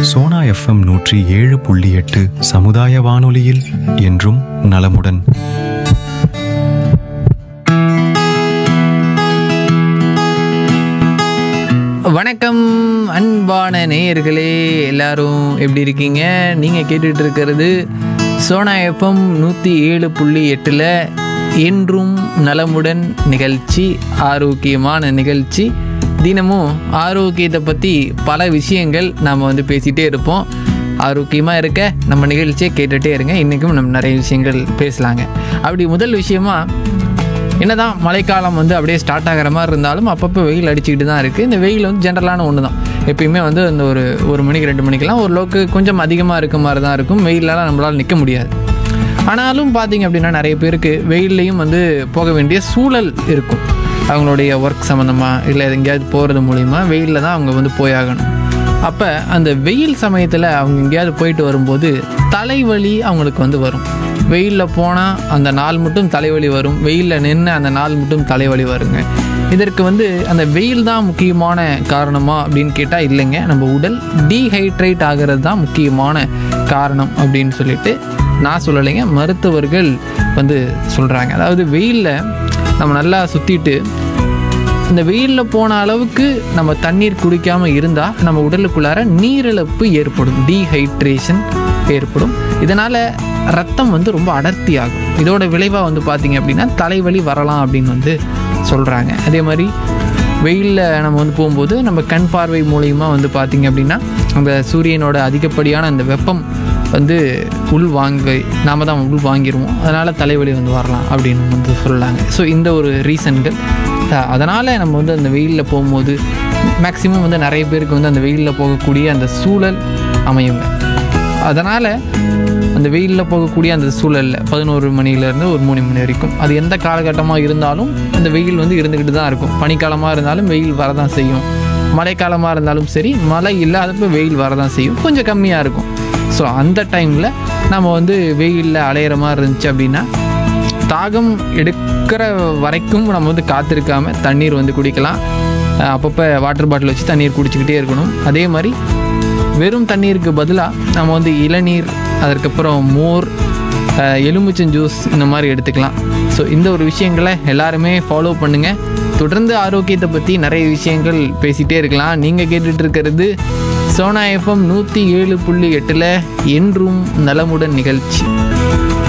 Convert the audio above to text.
Sona FM நூற்றி ஏழு புள்ளி எட்டு சமுதாய வானொலியில் என்றும் நலமுடன் வணக்கம் அன்பான நேயர்களே எல்லாரும் எப்படி இருக்கீங்க நீங்கள் கேட்டுட்டு இருக்கிறது சோனா எஃப்எம் நூற்றி ஏழு புள்ளி எட்டில் என்றும் நலமுடன் நிகழ்ச்சி ஆரோக்கியமான நிகழ்ச்சி தினமும் ஆரோக்கியத்தை பற்றி பல விஷயங்கள் நாம் வந்து பேசிகிட்டே இருப்போம் ஆரோக்கியமாக இருக்க நம்ம நிகழ்ச்சியை கேட்டுகிட்டே இருங்க இன்றைக்கும் நம்ம நிறைய விஷயங்கள் பேசலாங்க அப்படி முதல் விஷயமா என்னதான் மழைக்காலம் வந்து அப்படியே ஸ்டார்ட் ஆகிற மாதிரி இருந்தாலும் அப்பப்போ வெயில் அடிச்சுக்கிட்டு தான் இருக்குது இந்த வெயில் வந்து ஜென்ரலான ஒன்று தான் எப்பயுமே வந்து இந்த ஒரு ஒரு மணிக்கு ரெண்டு மணிக்கெல்லாம் ஓரளவுக்கு கொஞ்சம் அதிகமாக இருக்க மாதிரி தான் இருக்கும் வெயிலெலாம் நம்மளால் நிற்க முடியாது ஆனாலும் பார்த்தீங்க அப்படின்னா நிறைய பேருக்கு வெயில்லையும் வந்து போக வேண்டிய சூழல் இருக்கும் அவங்களுடைய ஒர்க் சம்மந்தமாக இல்லை எங்கேயாவது போகிறது மூலிமா வெயிலில் தான் அவங்க வந்து போயாகணும் அப்போ அந்த வெயில் சமயத்தில் அவங்க எங்கேயாவது போயிட்டு வரும்போது தலைவலி அவங்களுக்கு வந்து வரும் வெயிலில் போனால் அந்த நாள் மட்டும் தலைவலி வரும் வெயிலில் நின்று அந்த நாள் மட்டும் தலைவலி வருங்க இதற்கு வந்து அந்த வெயில் தான் முக்கியமான காரணமா அப்படின்னு கேட்டால் இல்லைங்க நம்ம உடல் டீஹைட்ரேட் ஆகிறது தான் முக்கியமான காரணம் அப்படின்னு சொல்லிட்டு நான் சொல்லலைங்க மருத்துவர்கள் வந்து சொல்கிறாங்க அதாவது வெயிலில் நம்ம நல்லா சுற்றிட்டு இந்த வெயிலில் போன அளவுக்கு நம்ம தண்ணீர் குடிக்காமல் இருந்தால் நம்ம உடலுக்குள்ளார நீரிழப்பு ஏற்படும் டீஹைட்ரேஷன் ஏற்படும் இதனால் ரத்தம் வந்து ரொம்ப அடர்த்தி ஆகும் இதோட விளைவாக வந்து பார்த்திங்க அப்படின்னா தலைவலி வரலாம் அப்படின்னு வந்து சொல்கிறாங்க அதே மாதிரி வெயிலில் நம்ம வந்து போகும்போது நம்ம கண் பார்வை மூலயமா வந்து பார்த்திங்க அப்படின்னா அந்த சூரியனோட அதிகப்படியான அந்த வெப்பம் வந்து உள் வாங்க நாம தான் உள் வாங்கிடுவோம் அதனால் தலைவலி வந்து வரலாம் அப்படின்னு வந்து சொல்லலாங்க ஸோ இந்த ஒரு ரீசன்கள் அதனால் நம்ம வந்து அந்த வெயிலில் போகும்போது மேக்ஸிமம் வந்து நிறைய பேருக்கு வந்து அந்த வெயிலில் போகக்கூடிய அந்த சூழல் அமையுங்க அதனால் அந்த வெயிலில் போகக்கூடிய அந்த சூழலில் பதினோரு மணிலேருந்து ஒரு மூணு மணி வரைக்கும் அது எந்த காலகட்டமாக இருந்தாலும் அந்த வெயில் வந்து இருந்துக்கிட்டு தான் இருக்கும் பனிக்காலமாக இருந்தாலும் வெயில் வரதான் செய்யும் மழைக்காலமாக இருந்தாலும் சரி மழை இல்லாதப்போ வெயில் வரதான் செய்யும் கொஞ்சம் கம்மியாக இருக்கும் ஸோ அந்த டைமில் நம்ம வந்து வெயிலில் அலையிற மாதிரி இருந்துச்சு அப்படின்னா தாகம் எடுக்கிற வரைக்கும் நம்ம வந்து காத்திருக்காம தண்ணீர் வந்து குடிக்கலாம் அஹ் அப்பப்போ வாட்டர் பாட்டில் வச்சு தண்ணீர் குடிச்சிக்கிட்டே இருக்கணும் அதே மாதிரி வெறும் தண்ணீருக்கு பதிலாக நம்ம வந்து இளநீர் அதற்கப்புறம் மோர் அஹ் எலுமிச்சம் ஜூஸ் இந்த மாதிரி எடுத்துக்கலாம் ஸோ இந்த ஒரு விஷயங்களை எல்லாருமே ஃபாலோ பண்ணுங்கள் தொடர்ந்து ஆரோக்கியத்தை பற்றி நிறைய விஷயங்கள் பேசிகிட்டே இருக்கலாம் நீங்கள் கேட்டுட்டு இருக்கிறது சோனா எஃப்எம் நூற்றி ஏழு புள்ளி எட்டில் என்றும் நலமுடன் நிகழ்ச்சி